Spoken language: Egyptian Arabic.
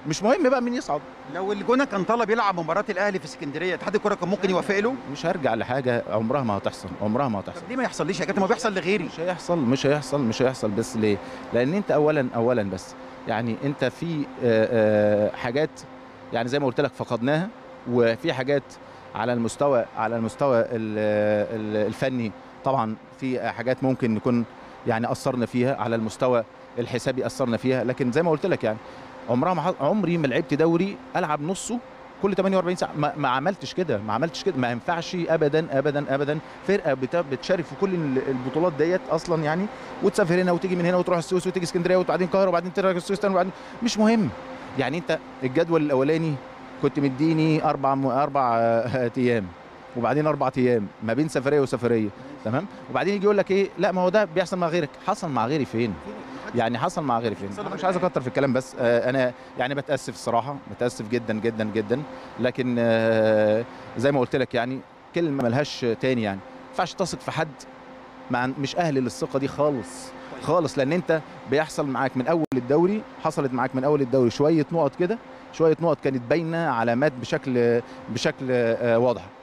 مش مهم بقى مين يصعد لو الجونه كان طلب يلعب مباراه الاهلي في اسكندريه اتحاد الكره كان ممكن يوافق له مش هرجع لحاجه عمرها ما هتحصل عمرها ما هتحصل طب ليه ما يحصليش يا كابتن ما بيحصل لغيري مش هيحصل مش هيحصل مش هيحصل بس ليه؟ لان انت اولا اولا بس يعني انت في آه، آه، حاجات يعني زي ما قلت لك فقدناها وفي حاجات على المستوى على المستوى ال- ال- الفني طبعا في حاجات ممكن نكون يعني اثرنا فيها على المستوى الحسابي اثرنا فيها لكن زي ما قلت لك يعني عمرها ما ح- عمري ما لعبت دوري العب نصه كل 48 ساعه ما, ما عملتش كده ما عملتش كده ما ينفعش ابدا ابدا ابدا فرقه بت- بتشارك في كل ال- البطولات ديت اصلا يعني وتسافر هنا وتيجي من هنا وتروح السويس وتيجي اسكندريه وبعدين القاهره وبعدين ترجع السويس تاني وبعدين مش مهم يعني انت الجدول الاولاني كنت مديني اربع م- اربع آه، ايام وبعدين اربع ايام ما بين سفريه وسفريه تمام وبعدين يجي يقول لك ايه لا ما هو ده بيحصل مع غيرك حصل مع غيري فين يعني حصل مع غيري فين حصل انا مع مش عايز اكتر في الكلام بس آه، انا يعني بتاسف الصراحه بتاسف جدا جدا جدا لكن آه، زي ما قلت لك يعني كلمه ملهاش تاني يعني ما ينفعش تثق في حد مع مش اهل للثقه دي خالص خالص لان انت بيحصل معاك من اول الدوري حصلت معاك من اول الدوري شويه نقط كده شويه نقط كانت باينه علامات بشكل بشكل آه، واضح